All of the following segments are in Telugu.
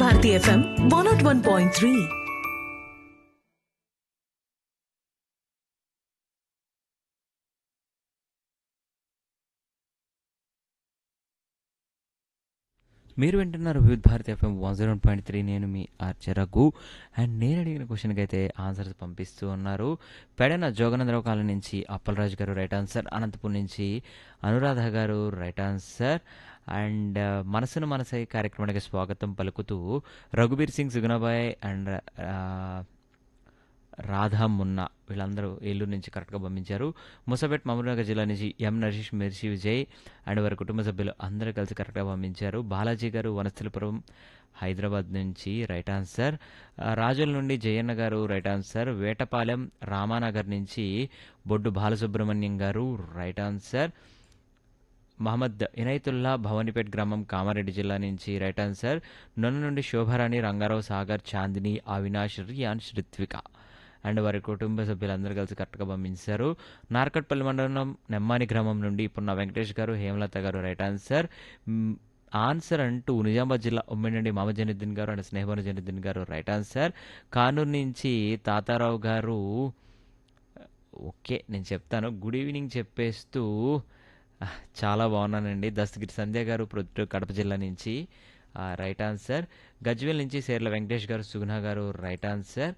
Bharati FM one not one point three మీరు వింటున్నారు Vividh Bharati FM one zero point three నేను మీ ఆర్చరగు అండ్ నేను అడిగిన క్వశ్చన్కి అయితే ఆన్సర్స్ పంపిస్తూ ఉన్నారు పెడన జోగనందరావు కాలం నుంచి అప్పలరాజు గారు రైట్ ఆన్సర్ అనంతపురం నుంచి అనురాధ గారు రైట్ ఆన్సర్ అండ్ మనసును మనసై కార్యక్రమానికి స్వాగతం పలుకుతూ రఘుబీర్ సింగ్ సుగుణబాయ్ అండ్ రాధా మున్నా వీళ్ళందరూ ఏలూరు నుంచి కరెక్ట్గా పంపించారు ముసబెట్ మహబూబ్నగర్ జిల్లా నుంచి ఎం నరేష్ మెర్షి విజయ్ అండ్ వారి కుటుంబ సభ్యులు అందరూ కలిసి కరెక్ట్గా పంపించారు బాలాజీ గారు వనస్థలిపురం హైదరాబాద్ నుంచి రైట్ ఆన్సర్ ఆ, రాజుల నుండి జయన్న గారు రైట్ ఆన్సర్ వేటపాలెం రామానగర్ నుంచి బొడ్డు బాలసుబ్రహ్మణ్యం గారు రైట్ ఆన్సర్ మహమ్మద్ ఇనైతుల్లా భవానీపేట్ గ్రామం కామారెడ్డి జిల్లా నుంచి రైట్ ఆన్సర్ నన్ను నుండి శోభారాణి రంగారావు సాగర్ చాందిని అవినాష్ రియాన్ శ్రిత్విక అండ్ వారి కుటుంబ సభ్యులందరూ కలిసి కరెక్ట్గా పంపించారు నార్కట్పల్లి మండలం నెమ్మాని గ్రామం నుండి ఇప్పుడు నా వెంకటేష్ గారు హేమలత గారు రైట్ ఆన్సర్ మ్, ఆన్సర్ అంటూ నిజామాబాద్ జిల్లా ఉమ్మడి నుండి మామ జనుద్దీన్ గారు అండ్ స్నేహభాను జనుద్దీన్ గారు రైట్ ఆన్సర్ కానూరు నుంచి తాతారావు గారు ఓకే నేను చెప్తాను గుడ్ ఈవినింగ్ చెప్పేస్తూ ఆ, చాలా బాగున్నానండి దస్తగిరి సంధ్య గారు ప్రొద్దు కడప జిల్లా నుంచి ఆ, రైట్ ఆన్సర్ గజ్వేల్ నుంచి సేర్ల వెంకటేష్ గారు సుగుణ గారు రైట్ ఆన్సర్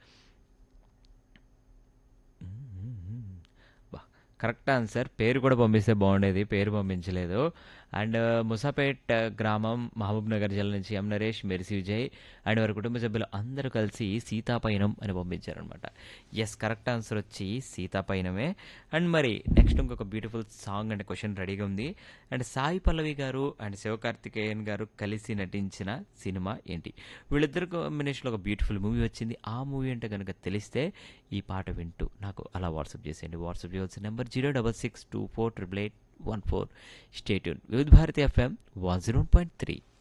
బా, కరెక్ట్ ఆన్సర్ పేరు కూడా పంపిస్తే బాగుండేది పేరు పంపించలేదు అండ్ ముసాపేట్ గ్రామం మహబూబ్ నగర్ జిల్లా నుంచి ఎం నరేష్ మెరిసి విజయ్ అండ్ వారి కుటుంబ సభ్యులు అందరూ కలిసి సీతాపయనం అని పంపించారనమాట ఎస్ కరెక్ట్ ఆన్సర్ వచ్చి సీతాపయనమే అండ్ మరి నెక్స్ట్ ఇంకొక బ్యూటిఫుల్ సాంగ్ అండ్ క్వశ్చన్ రెడీగా ఉంది అండ్ సాయి పల్లవి గారు అండ్ శివకార్తికేయన్ గారు కలిసి నటించిన సినిమా ఏంటి వీళ్ళిద్దరు కాంబినేషన్లో ఒక బ్యూటిఫుల్ మూవీ వచ్చింది ఆ మూవీ అంటే కనుక తెలిస్తే ఈ పాట వింటూ నాకు అలా వాట్సాప్ చేసేయండి వాట్సాప్ చేయాల్సిన number zero double six two four triple eight one four stay tuned Vividh Bharati FM one zero point three